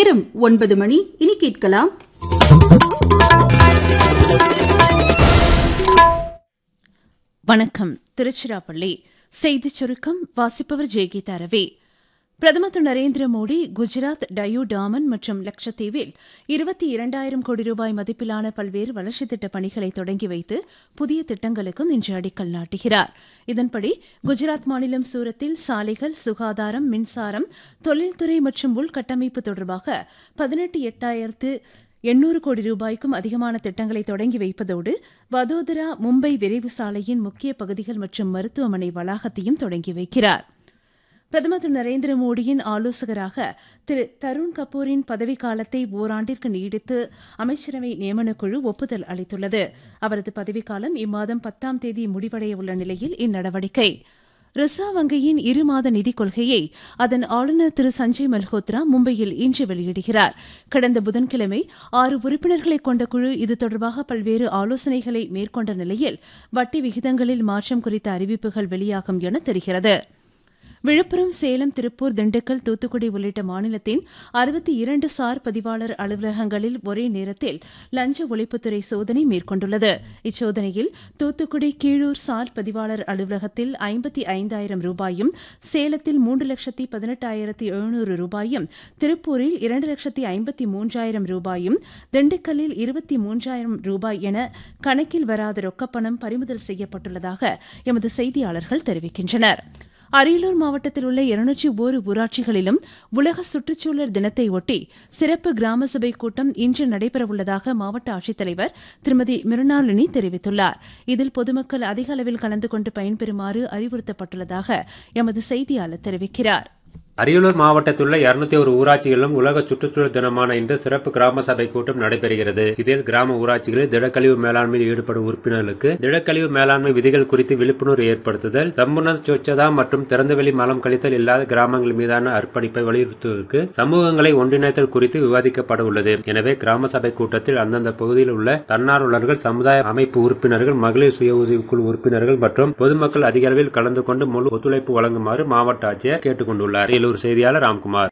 நேரம் ஒன்பது மணி இனி கேட்கலாம் வணக்கம் திருச்சிராப்பள்ளி செய்திச் சுருக்கம் வாசிப்பவர் ஜெயகீதா ரவி பிரதமர் திரு நரேந்திர மோடி குஜராத் டயூ டாமன் மற்றும் லட்சத்தீவில் இருபத்தி இரண்டாயிரம் கோடி ரூபாய் மதிப்பிலான பல்வேறு வளர்ச்சித் திட்டப் பணிகளை தொடங்கி வைத்து புதிய திட்டங்களுக்கும் இன்று அடிக்கல் நாட்டுகிறார் இதன்படி குஜராத் மாநிலம் சூரத்தில் சாலைகள் சுகாதாரம் மின்சாரம் தொழில்துறை மற்றும் உள்கட்டமைப்பு தொடர்பாக பதினெட்டு எட்டாயிரத்து எண்ணூறு கோடி ரூபாய்க்கும் அதிகமான திட்டங்களை தொடங்கி வைப்பதோடு வதோதரா மும்பை விரைவு சாலையின் முக்கிய பகுதிகள் மற்றும் மருத்துவமனை வளாகத்தையும் தொடங்கி வைக்கிறார் பிரதமர் திரு நரேந்திர மோடியின் ஆலோசகராக திரு தருண் கபூரின் பதவிக்காலத்தை ஓராண்டிற்கு நீடித்து அமைச்சரவை நியமனக்குழு ஒப்புதல் அளித்துள்ளது அவரது பதவிக்காலம் இம்மாதம் பத்தாம் தேதி முடிவடைய உள்ள நிலையில் இந்நடவடிக்கை ரிசர்வ் வங்கியின் இருமாத நிதிக் கொள்கையை அதன் ஆளுநர் திரு சஞ்சய் மல்ஹோத்ரா மும்பையில் இன்று வெளியிடுகிறார் கடந்த புதன்கிழமை ஆறு உறுப்பினர்களை கொண்ட குழு இது தொடர்பாக பல்வேறு ஆலோசனைகளை மேற்கொண்ட நிலையில் வட்டி விகிதங்களில் மாற்றம் குறித்த அறிவிப்புகள் வெளியாகும் என தெரிகிறது விழுப்புரம் சேலம் திருப்பூர் திண்டுக்கல் தூத்துக்குடி உள்ளிட்ட மாநிலத்தின் அறுபத்தி இரண்டு சார் பதிவாளர் அலுவலகங்களில் ஒரே நேரத்தில் லஞ்ச ஒழிப்புத்துறை சோதனை மேற்கொண்டுள்ளது இச்சோதனையில் தூத்துக்குடி கீழூர் சார் பதிவாளர் அலுவலகத்தில் ஐம்பத்தி ஐந்தாயிரம் ரூபாயும் சேலத்தில் மூன்று லட்சத்தி பதினெட்டாயிரத்தி எழுநூறு ரூபாயும் திருப்பூரில் இரண்டு லட்சத்தி ஐம்பத்தி மூன்றாயிரம் ரூபாயும் திண்டுக்கல்லில் இருபத்தி மூன்றாயிரம் ரூபாய் என கணக்கில் வராத ரொக்கப்பணம் பறிமுதல் செய்யப்பட்டுள்ளதாக எமது செய்தியாளர்கள் தெரிவிக்கின்றனா் அரியலூர் மாவட்டத்தில் உள்ள இருநூற்றி ஒரு ஊராட்சிகளிலும் உலக சுற்றுச்சூழல் தினத்தை ஒட்டி சிறப்பு கிராம சபை கூட்டம் இன்று நடைபெறவுள்ளதாக மாவட்ட ஆட்சித்தலைவர் திருமதி மிருணாளினி தெரிவித்துள்ளார் இதில் பொதுமக்கள் அதிக அளவில் கலந்து கொண்டு பயன்பெறுமாறு அறிவுறுத்தப்பட்டுள்ளதாக எமது செய்தியாளர் தெரிவிக்கிறார் அரியலூர் மாவட்டத்தில் உள்ள இருநூத்தி ஒரு ஊராட்சிகளிலும் உலக சுற்றுச்சூழல் தினமான இன்று சிறப்பு கிராம சபை கூட்டம் நடைபெறுகிறது இதில் கிராம ஊராட்சிகளில் திடக்கழிவு மேலாண்மையில் ஈடுபடும் உறுப்பினர்களுக்கு திடக்கழிவு மேலாண்மை விதிகள் குறித்து விழிப்புணர்வு ஏற்படுத்துதல் சம்புண சொச்சதா மற்றும் திறந்தவெளி மலம் கழித்தல் இல்லாத கிராமங்கள் மீதான அர்ப்பணிப்பை வலியுறுத்துவதற்கு சமூகங்களை ஒன்றிணைத்தல் குறித்து விவாதிக்கப்பட உள்ளது எனவே கிராம சபை கூட்டத்தில் அந்தந்த பகுதியில் உள்ள தன்னார்வலர்கள் சமுதாய அமைப்பு உறுப்பினர்கள் மகளிர் சுய உதவிக்குழு உறுப்பினர்கள் மற்றும் பொதுமக்கள் அதிக அளவில் கலந்து கொண்டு முழு ஒத்துழைப்பு வழங்குமாறு மாவட்ட ஆட்சியர் கேட்டுக் கொண்டுள்ளார் வேலூர் செய்தியாளர் ராம்குமார்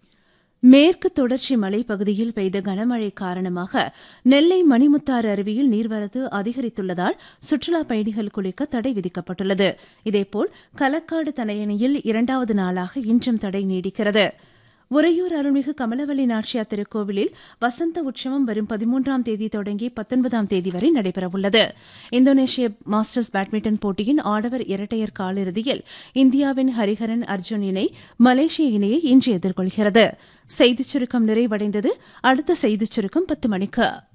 மேற்கு தொடர்ச்சி மலைப்பகுதியில் பெய்த கனமழை காரணமாக நெல்லை மணிமுத்தாறு அருவியில் நீர்வரத்து அதிகரித்துள்ளதால் சுற்றுலாப் பயணிகள் குளிக்க தடை விதிக்கப்பட்டுள்ளது இதேபோல் களக்காடு தனையணியில் இரண்டாவது நாளாக இன்றும் தடை நீடிக்கிறது உறையூர் அருள்மிகு கமலவல்லி நாச்சியார் திருக்கோவிலில் வசந்த உற்சவம் வரும் பதிமூன்றாம் தேதி தொடங்கி பத்தொன்பதாம் தேதி வரை நடைபெறவுள்ளது இந்தோனேஷிய மாஸ்டர்ஸ் பேட்மிண்டன் போட்டியின் ஆடவர் இரட்டையர் காலிறுதியில் இந்தியாவின் ஹரிஹரன் அர்ஜுன் இணை மலேசிய இணையை இன்று எதிர்கொள்கிறது செய்திச் சுருக்கம் நிறைவடைந்தது அடுத்த செய்திச் சுருக்கம் பத்து மணிக்கு